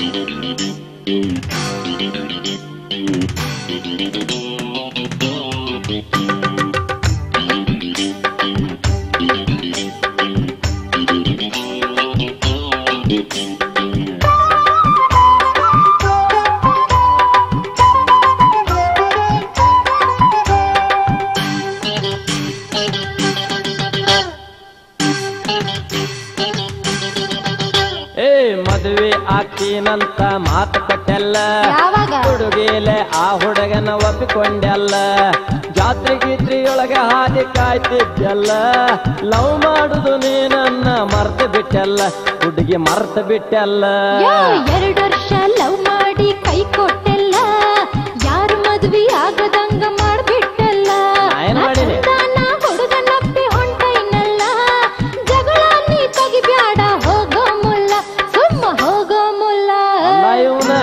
ಏ ಮದುವೆ ಆಗ್ತೀನಂತ ಮಾತು ಕೊಟ್ಟೆಲ್ಲ ಯಾವಾಗ? ಹುಡುಗಿಲೆ ಆ ಹುಡುಗನ ಒಪ್ಪಿಕೊಂಡೆಲ್ಲ ಜಾತ್ರೆ ಗೀತ್ರಿಯೊಳಗ ಹಾದಿ ಕಾಯ್ತಿದ್ದೆಲ್ಲ ಲವ್ ಮಾಡುದು ನೀನನ್ನ ಮರ್ತು ಬಿಟ್ಟೆಲ್ಲ ಹುಡುಗಿ ಮರ್ತು ಬಿಟ್ಟೆಲ್ಲ ಯೋ, ಎರಡ್ ವರ್ಷ ಲವ್ ಮಾಡಿ ಕೈ ಕೊಟ್ಟೆಲ್ಲ ಯಾರು ಮದ್ವಿ ಆಗದಂಗ ಮಾಡ್ಬಿಟ್ಟೆಲ್ಲ ಏನ್ ಮಾಡೀನಿ? ನಾ ಹುಡುಗನಪ್ಪಿ ಹೊಂಟೈನಲ್ಲ ಜಗಳ ನೀ ತೆಗಿಬ್ಯಾಡ ಹೋಗೋ ಮುಲ್ಲ ಸುಮ್ಮ ಹೋಗೋ ಮುಲ್ಲ ಅಲ್ಲ ಇವ್ನ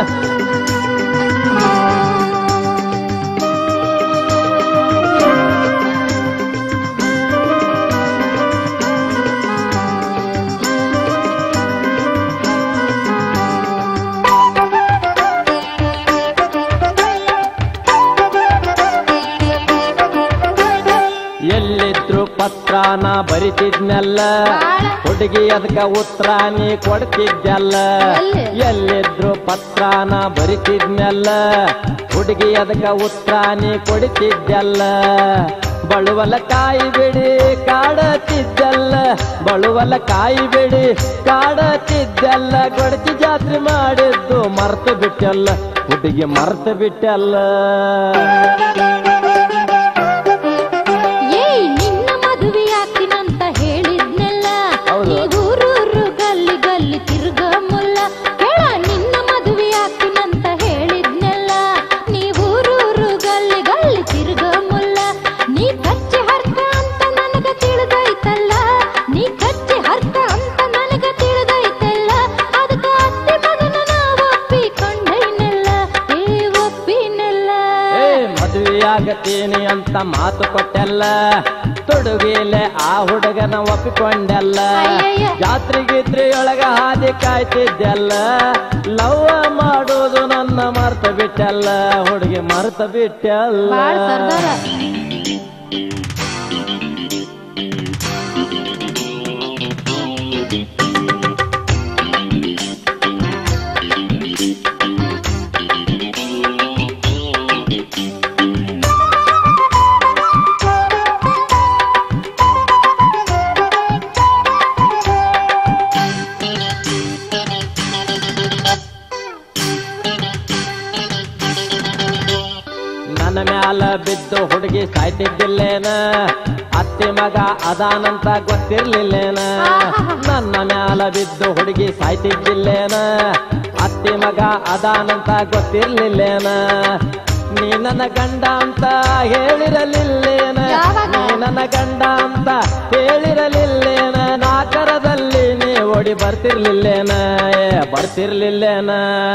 ಎಲ್ಲಿದ್ರು ಪತ್ರಾನ ಬರಿತಿದ್ನಲ್ಲ ಬಾಳ. ಹುಡುಗಿ ಅದಕ್ಕ ಉತ್ತರ ನೀ ಕೊಡ್ತಿದ್ದಲ್ಲ ಎಲ್ಲಿ? ಎಲ್ಲಿದ್ರು ಪತ್ರಾನ ಬರಿತಿದ್ನಲ್ಲ ಹುಡುಗಿ ಅದಕ್ಕ ಉತ್ತರ ನೀ ಕೊಡ್ತಿದ್ದಲ್ಲ ಬಳುವಲ ಕಾಯಿ ಬಿಡಿ ಕಾಡತಿದ್ದಲ್ಲ ಬಳುವಲ ಕಾಯಿ ಬಿಡಿ ಕಾಡತಿದ್ದಲ್ಲ ಗೊಡತಿ ಜಾತ್ರೆ ಮಾಡಿದ್ದು ಮರ್ತು ಬಿಟ್ಟಲ್ಲ ಹುಡುಗಿ ಮರ್ತು ಬಿಟ್ಟಲ್ಲ ಏಯ್ ನಿನ್ನ ಮದುವೆ ಆಗ್ತೀನಂತ ಹೇಳಿದ್ನೆಲ್ಲ ಹೌದು. ಈ ಊರೂರು ಗಲ್ಲಿ ಗಲ್ಲಿ ತಿರ್ಗ ಮುಲ್ಲ ಹೇಳ ನಿನ್ನ ಮದುವೆ ಆಗ್ತೀನಂತ ಹೇಳಿದ್ನೆಲ್ಲ ನೀ ಊರೂರು ಗಲ್ಲಿ ಗಲ್ಲಿ ತಿರ್ಗ ಮುಲ್ಲ ನೀ ಕಚ್ಚಿ ಹರ್ಕ ಅಂತ ನನಗ ತಿಳಿದೈತಲ್ಲ ನೀ ಕಚ್ಚಿ ಹರ್ಕ ಅಂತ ನನಗ ತಿಳಿದೈತಲ್ಲ ಅದಕ್ಕ ಅತ್ತೆ ಮಗನ ನಾ ಒಪ್ಪಿಕೊಂಡೈನೆಲ್ಲ ಏ ಒಪ್ಪಿನೆಲ್ಲ ಏ ಮದುವೆಯಾಗತೀನಿ ಅಂತ ಮಾತು ಕೊಟ್ಟೆಲ್ಲ ತೊಡುಗಿಲೆ ಆ ಹುಡುಗನ ಒಪ್ಪಿಕೊಂಡೆಲ್ಲ ಅಯ್ಯಯ್ಯ. ಜಾತ್ರೆ ಗೀತ್ರಿಯೊಳಗ ಹಾದಿ ಕಾಯ್ತಿದ್ದೆಲ್ಲ ಲವ್ ಮಾಡೋದು ನನ್ನ ಮರ್ತ ಬಿಟ್ಟೆಲ್ಲ ಹುಡುಗಿ ಮರ್ತ ಬಿಟ್ಟೆಲ್ಲ ಬಾಳ ಸರ್ದಾರ ನನ್ನ ಮ್ಯಾಲ ಬಿದ್ದು ಹುಡುಗಿ ಸಾಯ್ತಿದ್ದಿಲ್ಲೇನ ಅತ್ತೆ ಮಗ ಅದಾನಂತ ಗೊತ್ತಿರ್ಲಿಲ್ಲೇನ ನನ್ನ ಮ್ಯಾಲ ಬಿದ್ದು ಹುಡುಗಿ ಸಾಯ್ತಿದ್ದಿಲ್ಲೇನ ಅತ್ತೆ ಮಗ ಅದಾನಂತ ಗೊತ್ತಿರ್ಲಿಲ್ಲೇನ ನೀ ನನ್ನ ಗಂಡ ಅಂತ ಹೇಳಿರಲಿಲ್ಲೇನ ಯಾವಾಗ? ನೀ ನನ್ನ ಗಂಡ ಅಂತ ಹೇಳಿರಲಿಲ್ಲೇನ ನಾಕರದಲ್ಲಿ ನೀ ಓಡಿ ಬರ್ತಿರ್ಲಿಲ್ಲೇನ ಏ ಬರ್ತಿರ್ಲಿಲ್ಲೇನ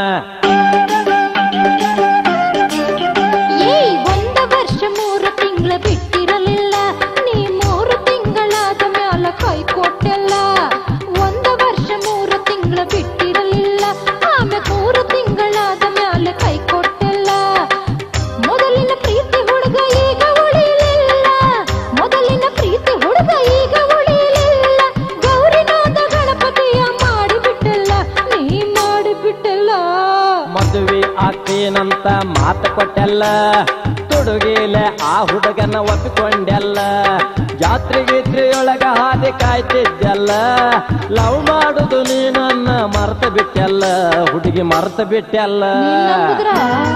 ಏಯ್ ಒಂದ ವರ್ಷ ಮೂರು ತಿಂಗಳ ಬಿಟ್ಟಿರಲಿಲ್ಲ ನೀ ಮೂರು ತಿಂಗಳಾದ ಮ್ಯಾಲ ಕೈ ಕೊಟ್ಟೆಲ್ಲ ಒಂದ ವರ್ಷ ಮೂರು ತಿಂಗಳ ಬಿಟ್ಟಿರಲಿಲ್ಲ ಆಮೇಲೆ ಮೂರು ತಿಂಗಳಾದ ಮ್ಯಾಲ ಕೈ ಕೊಟ್ಟೆಲ್ಲ ಮೊದಲಿನ ಪ್ರೀತಿ ಹುಡುಗ ಈಗ ಉಳಿಲಿಲ್ಲ ಮೊದಲಿನ ಪ್ರೀತಿ ಹುಡುಗ ಈಗ ಉಳಿಲಿಲ್ಲ ಗೌರಿನಾದ ಗಣಪತಿಯ ಮಾಡಿಬಿಟ್ಟೆಲ್ಲ ನೀ ಮಾಡಿಬಿಟ್ಟೆಲ್ಲ ಮದುವೆ ಆಗ್ತೀನಂತ ಮಾತು ಕೊಟ್ಟೆಲ್ಲ ತುಡುಗಿಲೆ ಆ ಹುಡುಗನ ಒಪ್ಪಿಕೊಂಡೆಲ್ಲ ಜಾತ್ರೆ ಗೀತ್ರಿಯೊಳಗ ಹಾದಿ ಕಾಯ್ತಿದ್ದೆಲ್ಲ ಲವ್ ಮಾಡುದು ನೀನನ್ನ ಮರ್ತ ಬಿಟ್ಟೆಲ್ಲ ಹುಡುಗಿ ಮರ್ತ ಬಿಟ್ಟೆಲ್ಲ ನೀನ್ ನಂಬುದ್ರ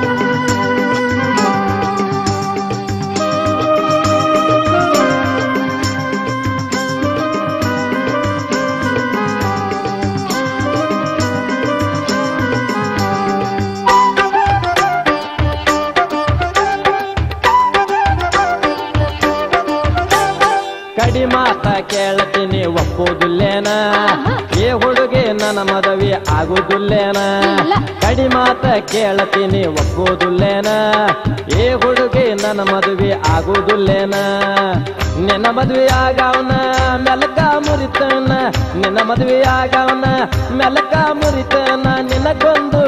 ಕಡಿ ಮಾತ ಕೇಳ್ತೀನಿ ಒಪ್ಪುದಿಲ್ಲೇನ ಆಹಾ. ಏ ಹುಡುಗಿ ನನ್ನ ಮದುವೆ ಆಗುದಿಲ್ಲೇನ ಇಲ್ಲ. ಕಡಿ ಮಾತ ಕೇಳ್ತೀನಿ ಒಪ್ಪುದಿಲ್ಲೇನ ಏ ಹುಡುಗಿ ನನ್ನ ಮದುವೆ ಆಗುದಿಲ್ಲೇನ ನಿನ್ನ ಮದುವೆ ಆಗವನ ಮೆಲಕ ಮುರಿತನ ನಿನ್ನ ಮದುವೆ ಆಗವನ ಮೆಲಕ ಮುರಿತನ ನಿನಗೊಂದು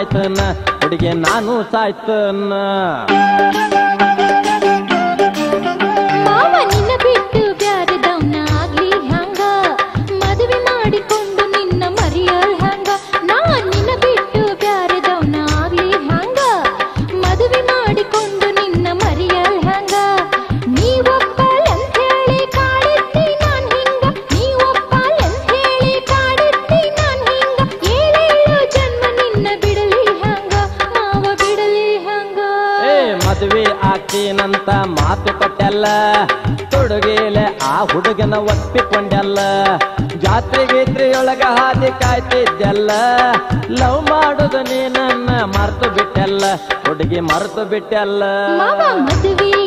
ಸಾಯ್ತನ ಹುಡುಗಿ ನಾನು ಸಾಯ್ತನ ಮಾವ ನಿನ್ನ ಬಿಟ್ಟು ಬ್ಯಾರದವ್ನ ಆಗ್ಲಿ ಹಂಗ ಮದುವೆ ಮಾಡಿಕೊಂಡು ನಿನ್ನ ಮರಿಯಲ್ ಹಂಗ ನಾ ನಿನ್ನ ಬಿಟ್ಟು ಬ್ಯಾರದವ್ನ ಆಗ್ಲಿ ಹಂಗ ಮದುವೆ ಮಾಡಿಕೊಂಡು ನಿನ್ನ ಮರಿಯಲ್ ಹಂಗ ನೀವೊಪ್ಪಲ್ ಹೇಳಿ ಕಾಡಿದ್ದಿ ನಾನ್ ಹಿಂಗ ನೀವೊಪ್ಪಲ್ ಹೇಳಿ ಕಾಡಿದ್ದಿ ನಾನ್ ಹಿಂಗ ಏಳೇಳು ಜನ್ಮ ನಿನ್ನ ಬಿಡಲಿ ಹಂಗ ಮಾವ ಬಿಡಲಿ ಹಂಗ ಏ ಮದ್ವೆ ಆಗ್ತೀನಂತ ಮಾತು ಕೊಟ್ಟಲ್ಲ ತೊಡುಗೆಲೆ ಆ ಹುಡುಗನ ಒಪ್ಪಿಕೊಂಡಲ್ಲ ಜಾತ್ರೆ ಗೀತ್ರೆಯೊಳಗ ಹಾದಿ ಕಾಯ್ತಿದ್ದಲ್ಲ ಲವ್ ಮಾಡುದು ನೀನನ್ನ ಮರ್ತು ಬಿಟ್ಟಲ್ಲ ಹುಡುಗಿ ಮರ್ತು ಬಿಟ್ಟಲ್ಲ ಮಾವ ಮದುವೆ